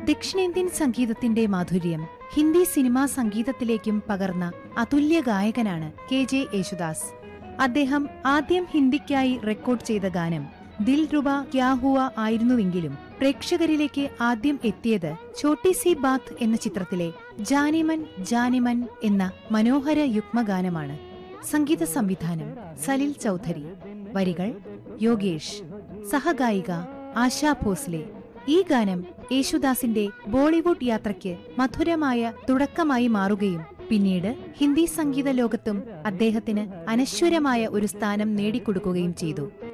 ദക്ഷിണേന്ത്യൻ സംഗീതത്തിന്റെ മാധുര്യം ഹിന്ദി സിനിമാ സംഗീതത്തിലേക്കും പകർന്ന അതുല്യ ഗായകനാണ് കെ ജെ യേശുദാസ് അദ്ദേഹം ആദ്യം ഹിന്ദിക്കായി റെക്കോർഡ് ചെയ്ത ഗാനം ദിൽ റുബ ക്യാ ഹുവ ആയിരുന്നുവെങ്കിലും പ്രേക്ഷകരിലേക്ക് ആദ്യം എത്തിയത് ഛോട്ടി സി ബാത്ത് എന്ന ചിത്രത്തിലെ ജാനിമൻ ജാനിമൻ എന്ന മനോഹര യുഗ്മഗാനമാണ് സംഗീത സംവിധാനം സലിൽ ചൗധരി വരികൾ യോഗേഷ് സഹഗായിക ആശാ ഭോസ്ലെ ഈ ഗാനം യേശുദാസിന്റെ ബോളിവുഡ് യാത്രയ്ക്ക് മധുരമായ തുടക്കമായി മാറുകയും പിന്നീട് ഹിന്ദി സംഗീത ലോകത്തും അദ്ദേഹത്തിന് അനശ്വരമായ ഒരു സ്ഥാനം നേടിക്കൊടുക്കുകയും ചെയ്തു